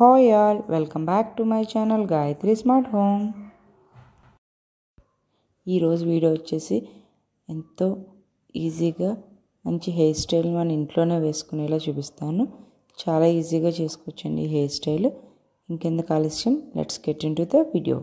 hi all welcome back to my channel Gayatri smart home ఈరోజు video వచ్చేసి ఎంతో ఈజీగా మంచి హెయిర్ స్టైల్ మన ఇంట్లోనే వేసుకునేలా చూపిస్తాను చాలా ఈజీగా చేసుకోవచ్చండి ఈ హెయిర్ స్టైల్ ఇంకెందుకు ఆలస్యం let's get into the video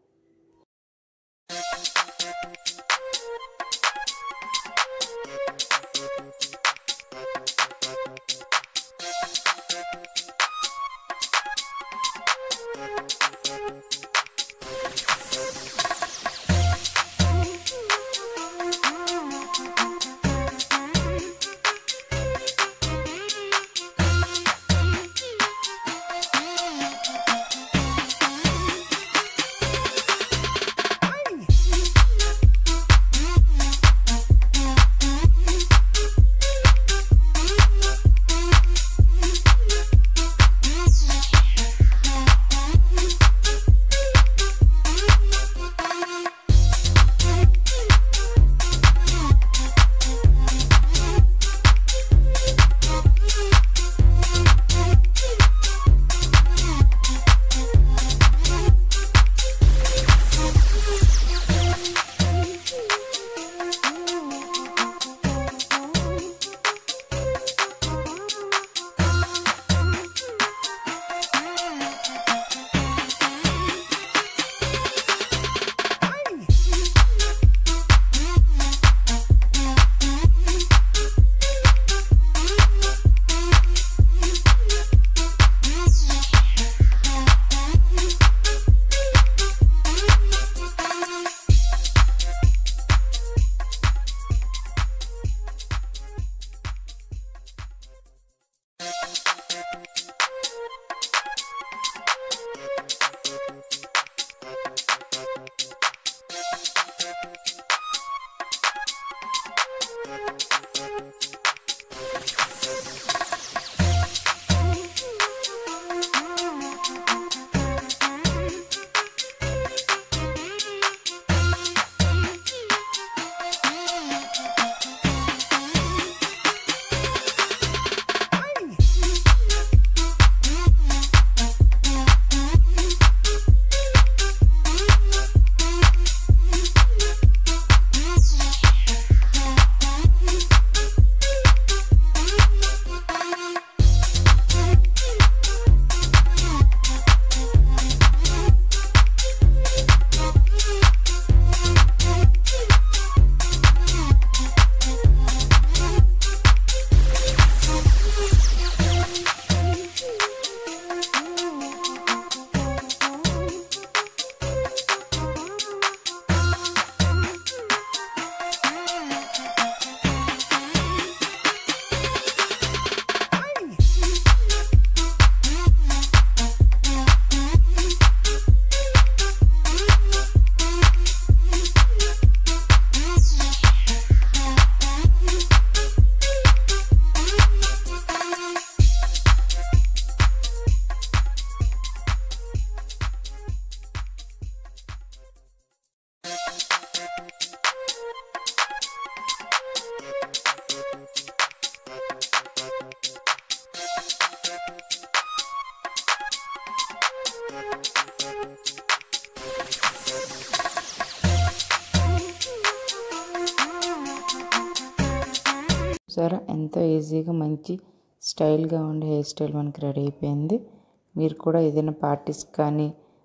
సరే ఎంతో ఈజీగా మంచి స్టైల్గా ఉండే హెయిర్ స్టైల్ మనకి రెడీ అయిపోయింది మీరు కూడా ఏదైనా పార్టీస్ కానీ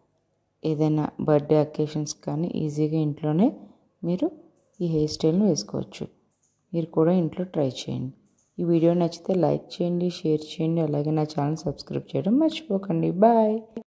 ఏదైనా బర్త్డే అకేషన్స్ కానీ ఈజీగా ఇంట్లోనే మీరు ఈ హెయిర్ స్టైల్ను వేసుకోవచ్చు మీరు కూడా ఇంట్లో ట్రై చేయండి ఈ వీడియో నచ్చితే లైక్ చేయండి షేర్ చేయండి అలాగే నా ఛానల్ సబ్స్క్రైబ్ చేయడం మర్చిపోకండి బాయ్